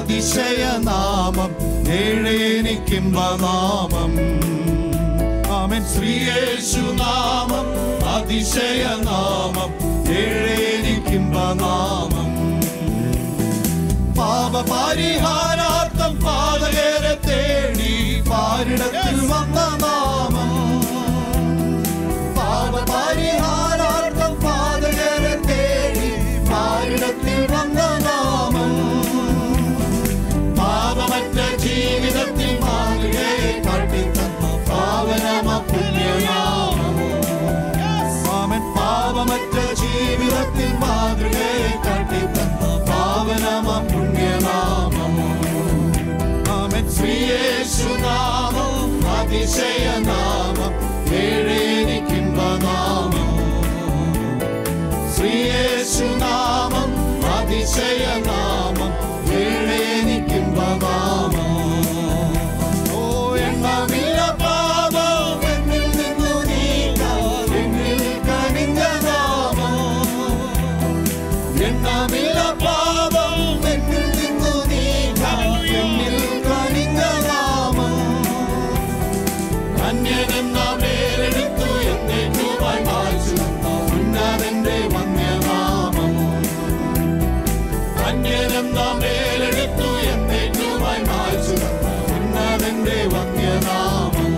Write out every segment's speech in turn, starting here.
അതിശയനാമം ഏഴ് എനിക്കിമ്പനാമം ആമൻ ശ്രീയേശുനാമം അതിശയനാമം ഏഴ് എനിക്കിമ്പനാമം പാപപരിഹാരാർത്ഥം പാതകരെ തേടി പാരിടത്തിൽ വന്ന നാമം പാപപരിഹാരാർത്ഥം പാതകരെ തേടി പാരിടത്തിൽ വന്ന നാമം പാപമറ്റ ജീവിതത്തിൽ മാതൃകയെ കാട്ടിത്തന്ന പാവനമ പുണ്യനാമം ആമൻ പാപമറ്റ ജീവിതത്തിൽ മാതൃകയെ കാട്ടിത്തന്ന പാവനമ പുണ്യനാമം ആമൻ ശ്രീയേശുനാമം അതിശയനാമം ഏഴേനിക്കിമ്പനാമം ശ്രീയേശുനാമം അതിശയനാമം ഏഴേനിക്കിമ്പനാമം ഓ എണ്ണമില്ല പാപം എന്നിൽ നിന്നു നീക്കാൻ എന്നിൽ കനിഞ്ഞ നാമം എണ്ണമില്ല പാപം എന്നിൽ നിന്നു നീക്കാൻ എന്നിൽ കനിഞ്ഞ നാമം അന്യനെന്ന പേരെടുത്തു എന്നേക്കുമായി മായ്ച്ചു ഉന്നതന്റെ വന്യനാമം അന്യനെന്ന പേരെടുത്തു എന്നേക്കുമായി മായ്ച്ചു ഉന്നതന്റെ വന്യനാമം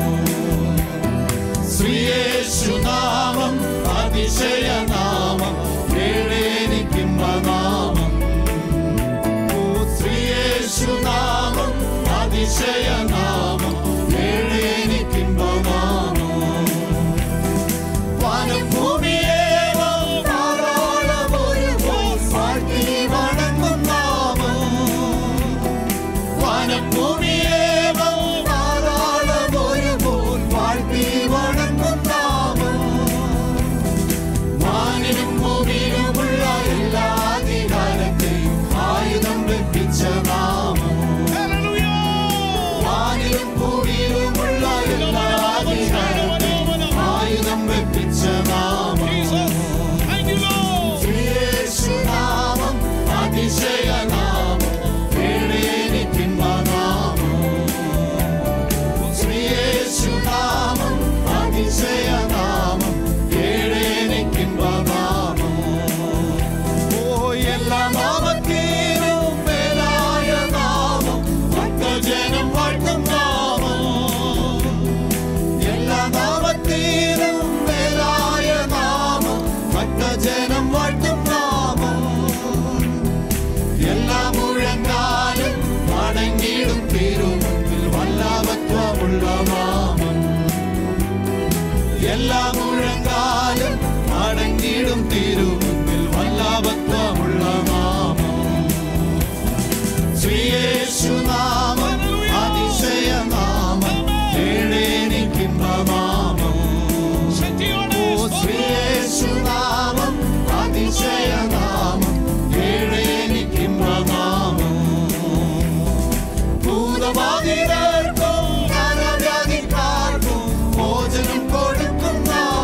ശ്രീയേശുനാമം അതിശയനാമം ഏഴേനിക്കിമ്പനാമം ഓ ശ്രീയേശുനാമം അതിശയനാമം ഏഴേനിക്കിമ്പനാമം വാനം ഭൂമിയേവം പാതാളമൊരുപോൽ വാഴ്ത്തി വണങ്ങും നാമം വാനം ഭൂമിയേവം പാതാളമൊരുപോൽ വാഴ്ത്തി വണങ്ങും നാമം വാനിലും ഭൂമിയിലുമുള്ള എല്ലാ അധികാരത്തെയും ആയുധം വെപ്പിച്ച നാമം വാനിലും ഭൂമിയിലുമുള്ള എല്ലാ അധികാരത്തെയും ആയുധം വെപ്പിച്ച നാമം ശ്രീയേശുനാമം അതിശയനാമം ഏഴേനിക്കിമ്പനാമം ശ്രീയേശുനാമം അതിശയനാമം ഏഴേനിക്കിമ്പനാമം ഓ എല്ലാ നാമത്തിനും മേലായ നാമം ഭക്തജനം വാഴ്ത്തും നാമം എല്ലാ നാമത്തിനും മേലായ നാമം ഭക്തജനം വാഴ്ത്തും നാമം എല്ലാ മുഴങ്ങാലും അടങ്ങിയിടും തിരുമുമ്പിൽ വല്ലഭത്വമുള്ള നാമം എല്ലാ മുഴങ്ങാലും അടങ്ങിയിടും തിരുമുമ്പിൽ വല്ലഭത്വമുള്ള നാമം ശ്രീയേശുനാമം അതിശയനാമം ഏഴേനിക്കിമ്പനാമം ഓ ശ്രീയേശുനാമം അതിശയനാമം ഏഴേനിക്കിമ്പനാമം ഭൂതബാധിതർക്കും നരവ്യാധിക്കാർക്കും ഭോജനം കൊടുക്കും നാമം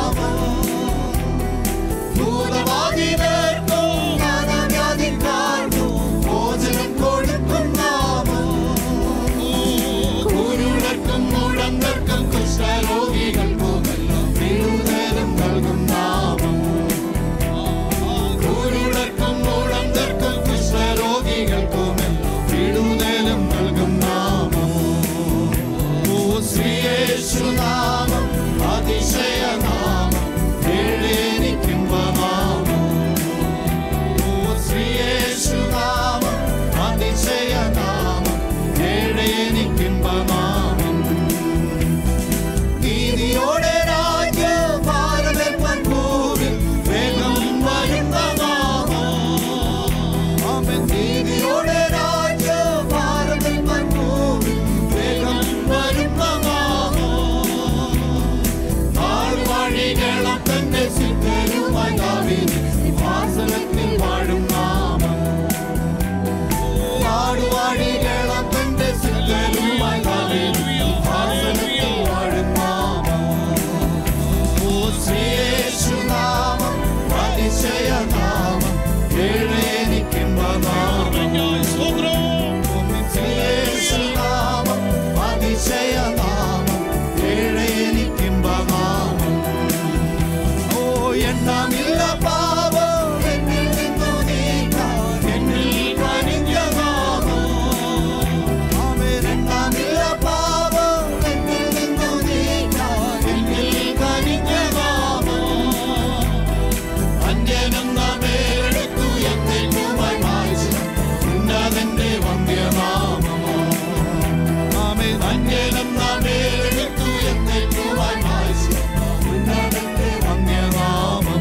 അതിശയനാമം ഏഴ് എനിക്കിമ്പനാമം ഓ എണ്ണമില്ല പാപം എന്നിൽ നിന്നു നീക്കാൻ എന്നിൽ കനിഞ്ഞ നാമം ആമേൻ എണ്ണമില്ല പാപം എന്നിൽ നിന്നു നീക്കാൻ എന്നിൽ കനിഞ്ഞ നാമം അന്യനെന്ന പേരെടുത്തു എന്നേക്കുമായി മായ്ച്ചു ഉന്നതന്റെ വന്ധ്യനാമമോ ആമേൻ അന്യനെന്ന പേരെടുത്തു എന്നേക്കുമായി മായ്ച്ചു ഉന്നതന്റെ വന്ധ്യനാമം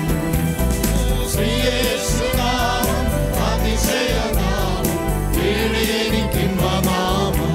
ശ്രീയേശുനാമം അതിശയനാമം ഏഴേനിക്കിമ്പനാമം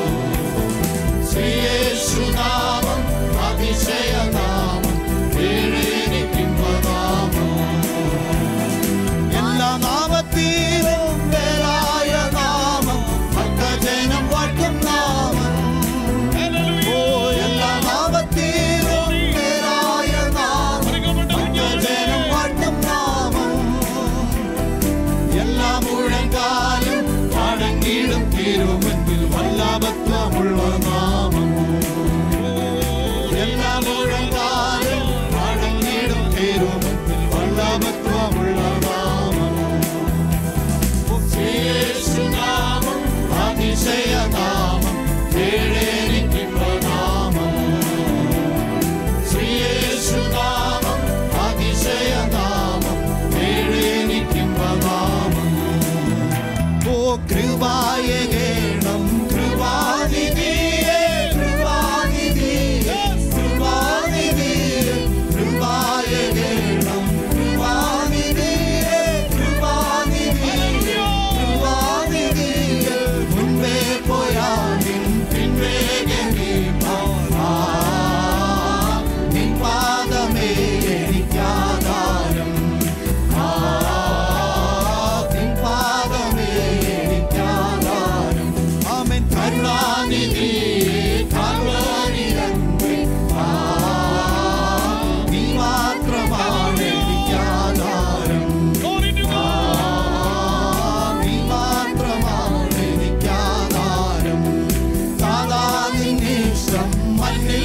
ശ്രീയേശുനാമം അതിശയനാമം ഏഴേനിക്കിമ്പനാമം എല്ലാ നാമത്തിലും മേലായ നാമം ഭക്തജനം വാഴ്ത്തും നാമം ഓ എല്ലാ നാമത്തിലും മേലായ നാമം ഭക്തജനം വാഴ്ത്തും നാമം എല്ലാ മുഴങ്കാലും അടങ്ങിടും തിരുമുൻപിൽ വല്ലാപത്വമുള്ള നാമം എല്ലാ മുഴങ്കാലും അടങ്ങിടും തിരുമുൻപിൽ വല്ലാപത്വമുള്ള നാമം യേശുനാമം അതിശയനാമം ഏഴേനിക്കുള്ള നാമം ശ്രീയേശുനാമം അതിശയനാമം ഏഴേനിക്കുമ്പ നാമം ഓ കൃപായ ഗേണം കൃപാനിധിയേ കൃപാനിധിയേ കൃപാനിധിയേ കൃപായ ഗേണം കൃപാനിധിയേ കൃപാനിധിയേ കൃപാനിധിയേ മുൻപേ പോയാലും പിൻവേഗം നീ നിൻ പാദമേ എനിക്കാധാരം ആ നിൻ പാദമേ എനിക്കാധാരം ആമേൻ കരുണാനിധി കരുണാനിരമ്പേ ആ നീ മാത്രമാണ് എനിക്കാധാരം ആ നീ മാത്രമാണ് എനിക്കാധാരം സാധാ നിന്നിഷ്ടം മന്നേ